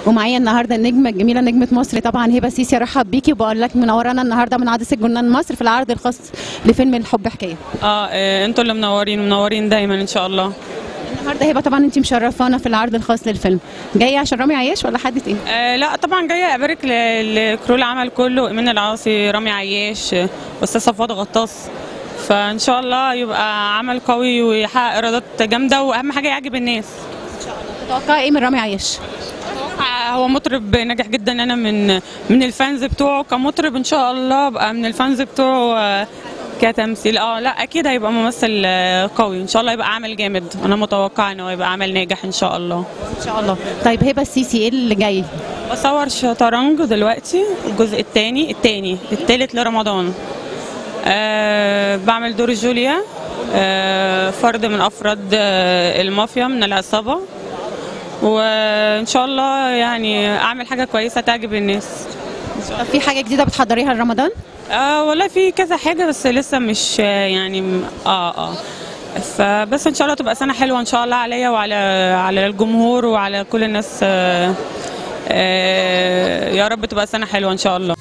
ومعايا النهارده النجمه الجميله نجمه مصر طبعا هبه سيسي ارحب بيكي وبقول لك منورانا النهارده من عدسه جنان مصر في العرض الخاص لفيلم الحب حكايه اه آه، انتوا اللي منورين منورين دايما ان شاء الله النهارده هبه طبعا انت مشرفانا في العرض الخاص للفيلم جايه عشان رامي عياش ولا حد تاني آه لا طبعا جايه ابارك ل- لكرو العمل كله ايمان العاصي رامي عياش آه، استاذ صفوات غطاس فان شاء الله يبقى عمل قوي ويحقق ايرادات جامده واهم حاجه يعجب الناس تتوقعي ايه من رامي عياش آه، هو مطرب ناجح جدا انا من من الفانز بتوعه كمطرب ان شاء الله ابقى من الفانز بتوعه آه، كتمثيل اه لا اكيد هيبقى ممثل آه، قوي ان شاء الله يبقى عمل جامد انا متوقعه انه يبقى عمل ناجح ان شاء الله ان شاء الله طيب هبه السيسي ايه اللي جاي بصور شطرنج دلوقتي الجزء الثاني الثاني الثالث لرمضان أه بعمل دور جوليا أه فرد من افراد أه المافيا من العصابه وان شاء الله يعني اعمل حاجه كويسه تعجب الناس طب في حاجه جديده بتحضريها لرمضان أه والله في كذا حاجه بس لسه مش آه، يعني م- اه اه فبس ان شاء الله تبقى سنه حلوه ان شاء الله عليا وعلى على الجمهور وعلى كل الناس آه آه يا رب تبقى سنه حلوه ان شاء الله